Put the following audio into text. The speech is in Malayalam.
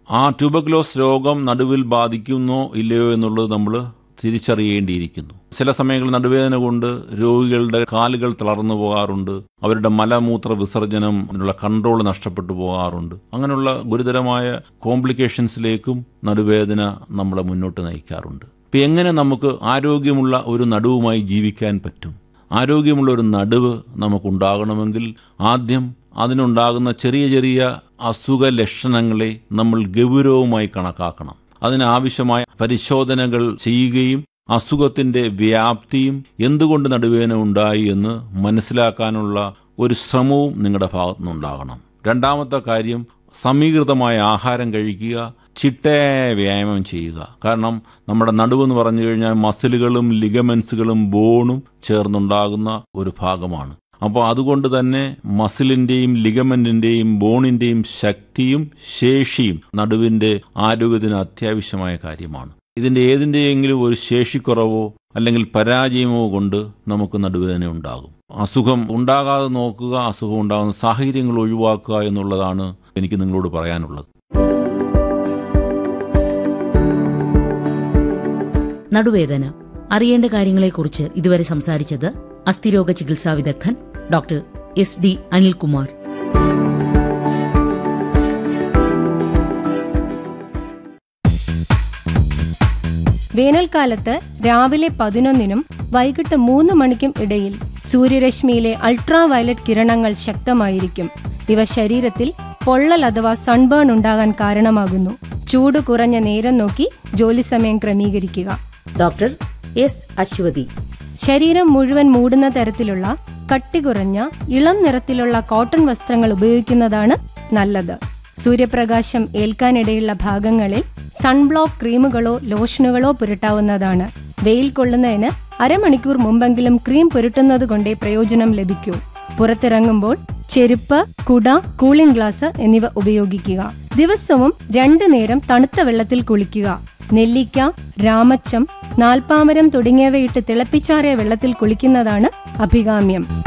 ആ ട്യൂബക്ലോസ് രോഗം നടുവിൽ ബാധിക്കുന്നോ ഇല്ലയോ എന്നുള്ളത് നമ്മൾ തിരിച്ചറിയേണ്ടിയിരിക്കുന്നു ചില സമയങ്ങളിൽ നടുവേദന കൊണ്ട് രോഗികളുടെ കാലുകൾ തളർന്നു പോകാറുണ്ട് അവരുടെ മലമൂത്ര വിസർജനത്തിനുള്ള കൺട്രോൾ നഷ്ടപ്പെട്ടു പോകാറുണ്ട് അങ്ങനെയുള്ള ഗുരുതരമായ കോംപ്ലിക്കേഷൻസിലേക്കും നടുവേദന നമ്മളെ മുന്നോട്ട് നയിക്കാറുണ്ട് ഇപ്പം എങ്ങനെ നമുക്ക് ആരോഗ്യമുള്ള ഒരു നടുവുമായി ജീവിക്കാൻ പറ്റും ആരോഗ്യമുള്ള ഒരു നടുവ് നമുക്കുണ്ടാകണമെങ്കിൽ ആദ്യം അതിനുണ്ടാകുന്ന ചെറിയ ചെറിയ അസുഖ ലക്ഷണങ്ങളെ നമ്മൾ ഗൗരവമായി കണക്കാക്കണം അതിനാവശ്യമായ പരിശോധനകൾ ചെയ്യുകയും അസുഖത്തിന്റെ വ്യാപ്തിയും എന്തുകൊണ്ട് നടുവേദന ഉണ്ടായി എന്ന് മനസ്സിലാക്കാനുള്ള ഒരു ശ്രമവും നിങ്ങളുടെ ഭാഗത്തുനിന്നുണ്ടാകണം രണ്ടാമത്തെ കാര്യം സമീകൃതമായ ആഹാരം കഴിക്കുക ചിട്ടയായ വ്യായാമം ചെയ്യുക കാരണം നമ്മുടെ നടുവെന്ന് പറഞ്ഞു കഴിഞ്ഞാൽ മസിലുകളും ലിഗമെന്റ്സുകളും ബോണും ചേർന്നുണ്ടാകുന്ന ഒരു ഭാഗമാണ് അപ്പോൾ അതുകൊണ്ട് തന്നെ മസിലിന്റെയും ലിഗമെന്റിന്റെയും ബോണിന്റെയും ശക്തിയും ശേഷിയും നടുവിന്റെ ആരോഗ്യത്തിന് അത്യാവശ്യമായ കാര്യമാണ് ഇതിന്റെ ഏതിന്റെയെങ്കിലും ഒരു ശേഷിക്കുറവോ അല്ലെങ്കിൽ പരാജയമോ കൊണ്ട് നമുക്ക് നടുവേദന ഉണ്ടാകും അസുഖം ഉണ്ടാകാതെ നോക്കുക അസുഖം ഉണ്ടാകുന്ന സാഹചര്യങ്ങൾ ഒഴിവാക്കുക എന്നുള്ളതാണ് എനിക്ക് നിങ്ങളോട് പറയാനുള്ളത് നടുവേദന അറിയേണ്ട കാര്യങ്ങളെക്കുറിച്ച് ഇതുവരെ സംസാരിച്ചത് അസ്ഥിരോഗ ചികിത്സാ വിദഗ്ധൻ ഡോക്ടർ എസ് ഡി അനിൽകുമാർ വേനൽക്കാലത്ത് രാവിലെ പതിനൊന്നിനും വൈകിട്ട് മൂന്ന് മണിക്കും ഇടയിൽ സൂര്യരശ്മിയിലെ അൾട്രാ വയലറ്റ് കിരണങ്ങൾ ശക്തമായിരിക്കും ഇവ ശരീരത്തിൽ പൊള്ളൽ അഥവാ സൺബേൺ ഉണ്ടാകാൻ കാരണമാകുന്നു ചൂട് കുറഞ്ഞ നേരം നോക്കി ജോലി സമയം ക്രമീകരിക്കുക ഡോക്ടർ എസ് അശ്വതി ശരീരം മുഴുവൻ മൂടുന്ന തരത്തിലുള്ള കട്ടി കുറഞ്ഞ ഇളം നിറത്തിലുള്ള കോട്ടൺ വസ്ത്രങ്ങൾ ഉപയോഗിക്കുന്നതാണ് നല്ലത് സൂര്യപ്രകാശം ഏൽക്കാനിടയുള്ള ഭാഗങ്ങളിൽ സൺബ്ലോക്ക് ക്രീമുകളോ ലോഷനുകളോ പുരട്ടാവുന്നതാണ് വെയിൽ കൊള്ളുന്നതിന് അരമണിക്കൂർ മുമ്പെങ്കിലും ക്രീം പുരട്ടുന്നത് കൊണ്ടേ പ്രയോജനം ലഭിക്കൂ പുറത്തിറങ്ങുമ്പോൾ ചെരുപ്പ് കുട കൂളിംഗ് ഗ്ലാസ് എന്നിവ ഉപയോഗിക്കുക ദിവസവും രണ്ടു നേരം തണുത്ത വെള്ളത്തിൽ കുളിക്കുക നെല്ലിക്ക രാമച്ചം നാൽപ്പാമരം തുടങ്ങിയവയിട്ട് തിളപ്പിച്ചാറിയ വെള്ളത്തിൽ കുളിക്കുന്നതാണ് അഭികാമ്യം